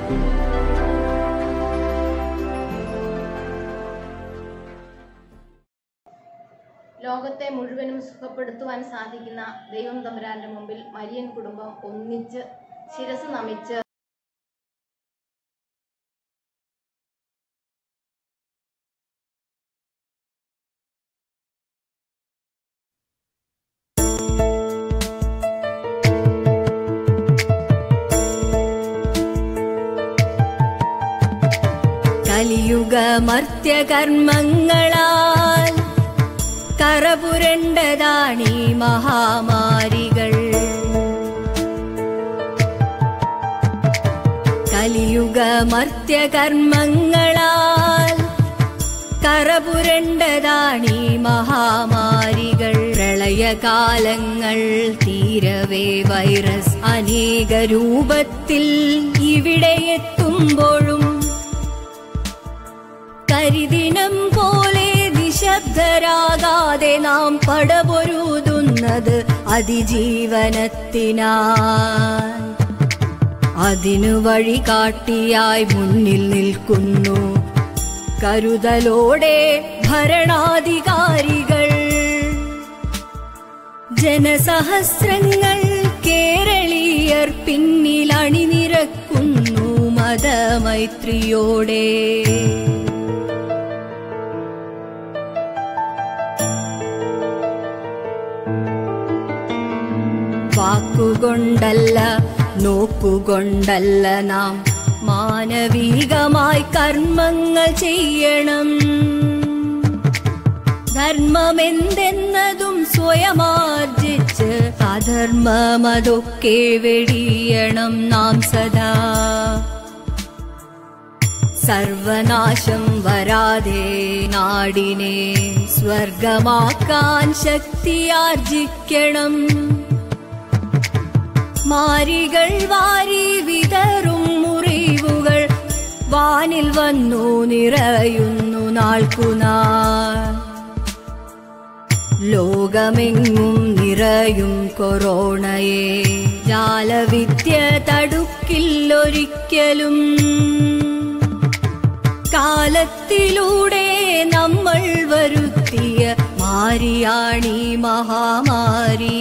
ലോകത്തെ മുഴുവനും സുഖപ്പെടുത്തുവാൻ സാധിക്കുന്ന ദൈവം തമ്പുരാന്റെ മുമ്പിൽ മരിയൻ കുടുംബം ഒന്നിച്ച് ശിരസ് നമിച്ച് കലിയുഗമർത്യകർമ്മങ്ങളാൽ കറപുരണ്ടതാണീ മഹാമാരികൾ കലിയുഗമർത്യകർമ്മങ്ങളാൽ കറപുരണ്ടതാണീ മഹാമാരികൾ പ്രളയകാലങ്ങൾ തീരവേ വൈറസ് അനേക രൂപത്തിൽ ഇവിടെ എത്തുമ്പോഴും കരിദിനം പോലെ നിശബ്ദരാകാതെ നാം പടപൊരുതുന്നത് അതിജീവനത്തിനാ അതിനു വഴി കാട്ടിയായി മുന്നിൽ നിൽക്കുന്നു കരുതലോടെ ഭരണാധികാരികൾ ജനസഹസ്രങ്ങൾ കേരളീയർ പിന്നിൽ അണിനിരക്കുന്നു മതമൈത്രിയോടെ വാക്കുകൊണ്ടല്ല നോക്കുകൊണ്ടല്ല നാം മാനവികമായി കർമ്മങ്ങൾ ചെയ്യണം ധർമ്മമെന്തെന്നതും സ്വയമാർജിച്ച് അധർമ്മമതൊക്കെ വെടിയണം നാം സദാ സർവനാശം വരാതെ നാടിനെ സ്വർഗമാക്കാൻ ശക്തിയാർജിക്കണം മാരികൾ വാരി വിതറും മുറിവുകൾ വാനിൽ വന്നു നിറയുന്നു നാൾക്കുനാൾ ലോകമെങ്ങും നിറയും കൊറോണയെ ജാലവിദ്യ തടുക്കില്ലൊരിക്കലും കാലത്തിലൂടെ നമ്മൾ വരുത്തിയ മാരിയാണീ മഹാമാരി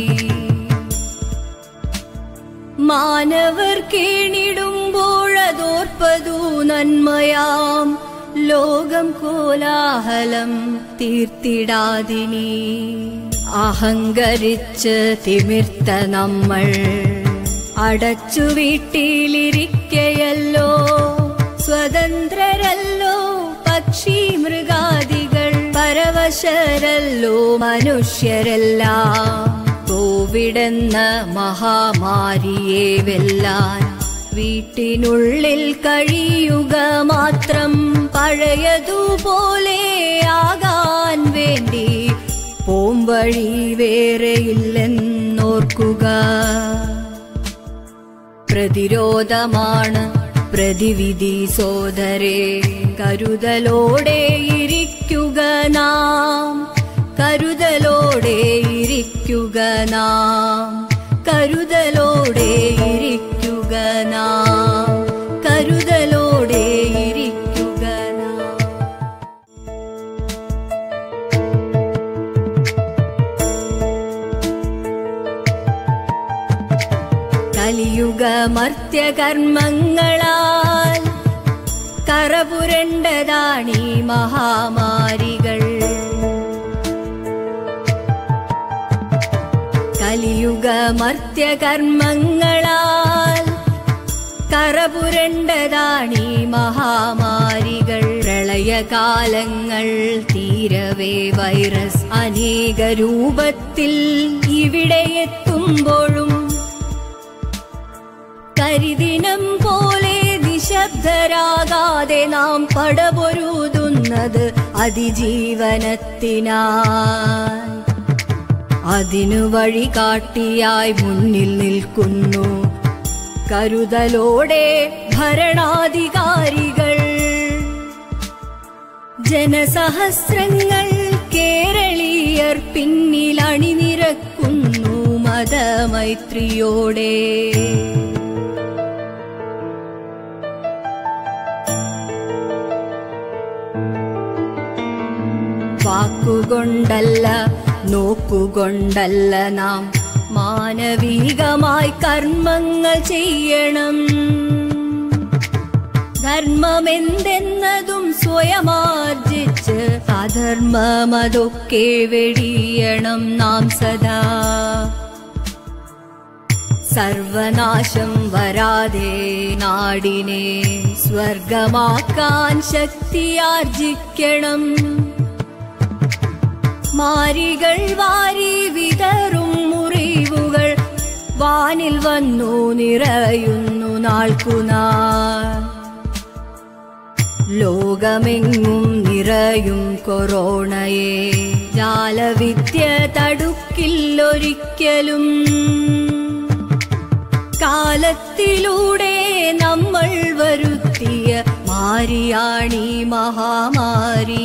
മാനവർ കേണിടുമ്പോഴതോർപ്പതു നന്മയാം ലോകം കോലാഹലം തീർത്തിടാതിനി അഹങ്കരിച്ച് തിമിർത്ത നമ്മൾ അടച്ചു വീട്ടിലിരിക്കയല്ലോ സ്വതന്ത്രരല്ലോ പക്ഷി മൃഗാദികൾ പരവശരല്ലോ മനുഷ്യരെല്ലാം കോവിഡെന്ന മഹാമാരിയെ വെല്ലാൻ വീട്ടിനുള്ളിൽ കഴിയുക മാത്രം പഴയതുപോലെ ആകാൻ വേണ്ടി പോംവഴി വേറെയില്ലെന്നോർക്കുക പ്രതിരോധമാണ് പ്രതിവിധി സോദരെ കരുതലോടെ ഇരിക്കുക നാം കരുതലോടെ ഇരിക്കുക നാം കരുതലോടെ ഇരിക്കുക നാം കരുതലോടെ ഇരിക്കുക നാം കലിയുഗമർത്യകർമ്മങ്ങളാൽ കറപുരണ്ടതാണീ മഹാമാരികൾ കലിയുഗമർത്യകർമ്മങ്ങളാൽ കറപുരണ്ടതാണീ മഹാമാരികൾ പ്രളയകാലങ്ങൾ തീരവേ വൈറസ് അനേക രൂപത്തിൽ ഇവിടെ എത്തുമ്പോഴും കരിദിനം പോലെ നിശബ്ദരാകാതെ നാം പടപൊരുതുന്നത് അതിജീവനത്തിനാ അതിനു വഴി കാട്ടിയായി മുന്നിൽ നിൽക്കുന്നു കരുതലോടെ ഭരണാധികാരികൾ ജനസഹസ്രങ്ങൾ കേരളീയർ പിന്നിൽ അണിനിരക്കുന്നു മതമൈത്രിയോടെ വാക്കുകൊണ്ടല്ല നോക്കുകൊണ്ടല്ല നാം മാനവികമായി കർമ്മങ്ങൾ ചെയ്യണം ധർമ്മമെന്തെന്നതും സ്വയമാർജിച്ച് അധർമ്മമതൊക്കെ വെടിയണം നാം സദാ സർവനാശം വരാതെ നാടിനെ സ്വർഗമാക്കാൻ ശക്തിയാർജിക്കണം മാരികൾ വാരി വിതറും മുറിവുകൾ വാനിൽ വന്നു നിറയുന്നു നാൾക്കുനാൾ ലോകമെങ്ങും നിറയും കൊറോണയെ ജാലവിദ്യ തടുക്കില്ലൊരിക്കലും കാലത്തിലൂടെ നമ്മൾ വരുത്തിയ മാരിയാണി മഹാമാരി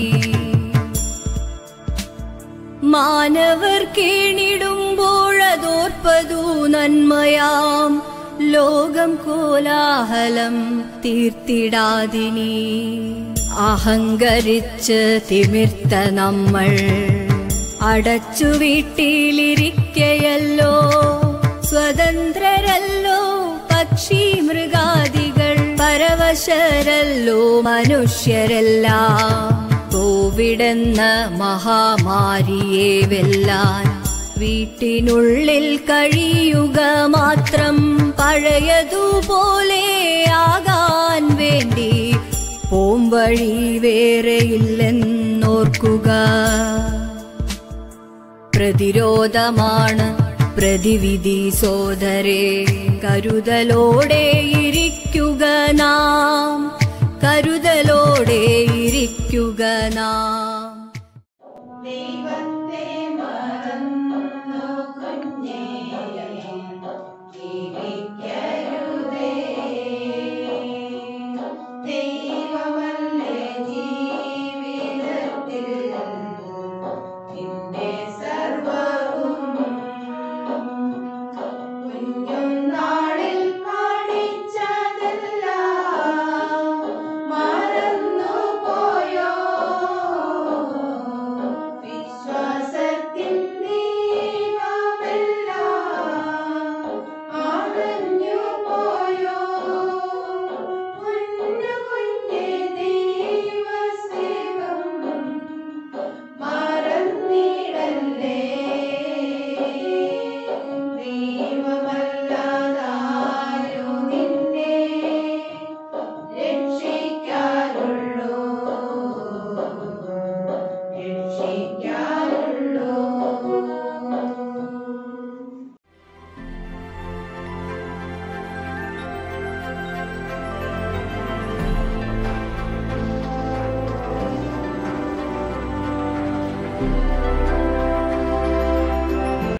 മാനവർ കേണിടുമ്പോഴതോർപ്പതു നന്മയാം ലോകം കോലാഹലം തീർത്തിടാതിനി അഹങ്കരിച്ച് തിമിർത്ത നമ്മൾ അടച്ചു വീട്ടിലിരിക്കയല്ലോ സ്വതന്ത്രരല്ലോ പക്ഷി മൃഗാദികൾ പരവശരല്ലോ മനുഷ്യരെല്ലാം കോവിഡെന്ന മഹാമാരിയെ വെല്ലാൻ വീട്ടിനുള്ളിൽ കഴിയുക മാത്രം പഴയതുപോലെ ആകാൻ വേണ്ടി പോംവഴി വേറെയില്ലെന്നോർക്കുക പ്രതിരോധമാണ് പ്രതിവിധി സോദരേ കരുതലോടെ ഇരിക്കുക നാം കരുതലോടെ ഇരിക്കുക നാം ദൈവം